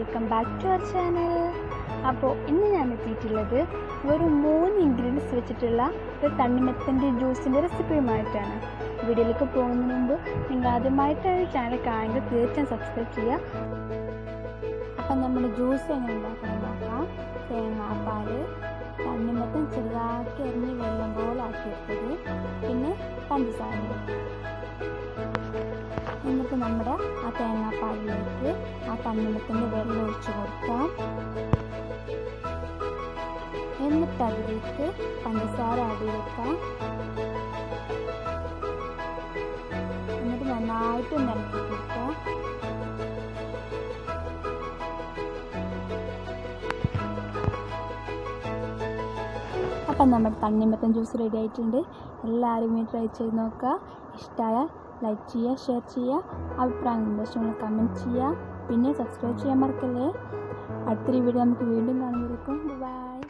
welcome back to അവർ channel അപ്പോൾ ഇന്ന് ഞാൻ എത്തിയിട്ടുള്ളത് വെറും മൂന്ന് ഇൻഗ്രീഡിയൻസ് വെച്ചിട്ടുള്ള ഒരു തണ്ണിമത്തൻ്റെ ജ്യൂസിൻ്റെ റെസിപ്പിയുമായിട്ടാണ് വീഡിയോയിലേക്ക് പോകുന്നതിന് മുമ്പ് നിങ്ങൾ ആദ്യമായിട്ടാണ് ഈ ചാനൽ കാണുന്നത് തീർച്ചയായും സബ്സ്ക്രൈബ് ചെയ്യുക അപ്പം നമ്മുടെ ജ്യൂസ് എങ്ങനെ ഉണ്ടാക്കണം നോക്കാം തേങ്ങാപ്പാൽ തണ്ണിമത്തൻ ചെറുതാക്കി അരിഞ്ഞ് വെള്ളം പോലെ ആക്കിയെടുത്തത് പിന്നെ പഞ്ചസാര എന്നിട്ട് നമ്മുടെ ആ തേങ്ങാപ്പാലിലേക്ക് ആ തണ്ണിമത്തൻ്റെ വെള്ളം ഒഴിച്ച് കൊടുക്കാം എന്നിട്ട് അതിലേക്ക് പഞ്ചസാര ആഡ് വെക്കാം എന്നിട്ട് നന്നായിട്ട് ഒന്ന് ഇളക്കി കൊടുക്കാം അപ്പം നമ്മുടെ തണ്ണിമത്തൻ ജ്യൂസ് റെഡി ആയിട്ടുണ്ട് എല്ലാവരും ഈ ട്രൈ ചെയ്ത് നോക്കുക ഇഷ്ടമായാൽ ലൈക്ക് ചെയ്യുക ഷെയർ ചെയ്യുക അഭിപ്രായം നിർദ്ദേശങ്ങൾ കമൻറ്റ് ചെയ്യുക പിന്നെ സബ്സ്ക്രൈബ് ചെയ്യാൻ മറക്കല്ലേ അടുത്തൊരു വീഡിയോ നമുക്ക് വീണ്ടും കാണുമ്പോഴേക്കും ബൈ